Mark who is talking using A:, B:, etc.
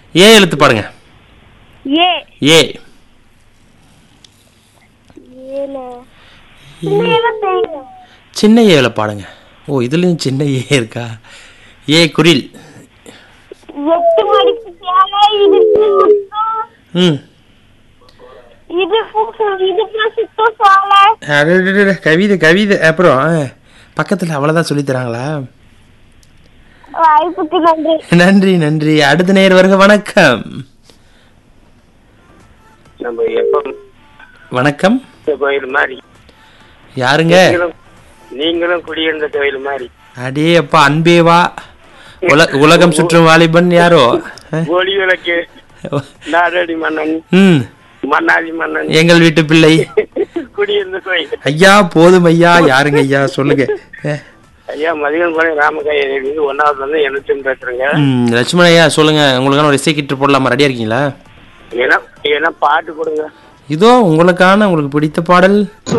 A: ஏ எழுத்து பாடுங்க
B: ஏ
A: ஏ
B: ஏல சின்ன தேங்க
A: சின்ன ஏல பாடுங்க ஓ இதுலயும் சின்ன ஏ இருக்கா ஏ குரில்
B: எட்டு மணிக்கு சேலை இடுப்பு முத்தம்
A: ம்
B: இடுப்பு இடுப்புல சுத்தம் சேலை
A: அடடடட, கவிதை கவிதை அப்புறம் ஆ, பக்கத்துல அவ்வளவுதான் சொல்லி தராங்களா
B: வாய்ப்புக்கு நன்றி
A: நன்றி நன்றி அடுத்த நேர் வருக வணக்கம்
C: நம்ம எப்ப
A: வணக்கம்
C: கோயில் மாதிரி
A: யாருங்க
C: நீங்களும் நீங்களும் குடியிருந்த கோயில் மாதிரி
A: அடே அப்பா அன்பேவா உல உலகம் சுற்றும் வாலிபன் யாரோ ஆ?
C: ஒளி விளக்கு நாடடி மன்னன்
A: ம்
C: மன்னாதி மன்னன்
A: எங்கள் வீட்டு பிள்ளை
C: குடியிருந்த கோயில்
A: ஐயா போதும் ஐயா யாருங்க ஐயா சொல்லுங்க ஆ.
C: ஐயா மதியம் கூட ராமகாய இது ஒன்னாவது வந்து எனக்கு பேசுறேங்க
A: ம் லட்சுமண ஐயா சொல்லுங்க உங்களுக்கான ஒரு இசை கிட்டு போடலாமா ரெடியா இருக்கீங்களா
C: ஏன்னா ஏன்னா பாட்டு கொடுங்க
A: இதோ உங்களுக்கான உங்களுக்கு பிடித்த பாடல்